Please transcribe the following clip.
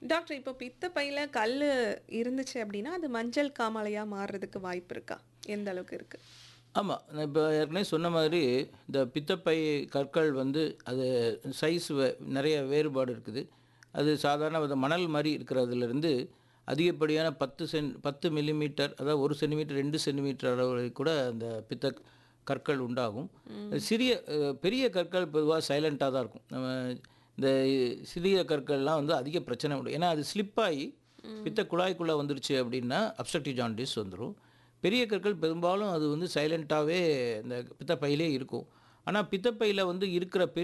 doctor இப்போ பித்தப்பையில கல் இருந்துச்சு அப்படின்னா அது மஞ்சள் காமாலையா மாறுறதுக்கு வாய்ப்பு இருக்கா எந்த அளவுக்கு இருக்கு ஆமாம் நான் இப்போ ஏற்கனவே சொன்ன மாதிரி இந்த பித்தப்பை கற்கள் வந்து அது சைஸ் நிறைய வேறுபாடு இருக்குது அது சாதாரண வித மணல் மாதிரி இருக்கிறதுலேருந்து அதிகப்படியான பத்து சென் பத்து மில்லிமீட்டர் அதாவது ஒரு சென்டிமீட்டர் ரெண்டு சென்டிமீட்டர் அளவு கூட அந்த பித்த கற்கள் உண்டாகும் சிறிய அஹ், பெரிய கற்கள் பொதுவாக சைலண்ட்டாக தான் இருக்கும் நம்ம இந்த சிறிய கற்கள்லாம் வந்து அதிக பிரச்சனை உண்டு ஏன்னா அது ஸ்லிப்பாகி பித்த குழாய்க்குள்ளே வந்துருச்சு அப்படின்னா அப்ஸ்ட்ரக்டிவ் ஜாண்டிஸ் வந்துடும் பெரிய கற்கள் பெரும்பாலும் அது வந்து சைலண்ட்டாகவே இந்த பித்தப்பையிலே இருக்கும் ஆனால் பித்தப்பையில் வந்து இருக்கிற பெரிய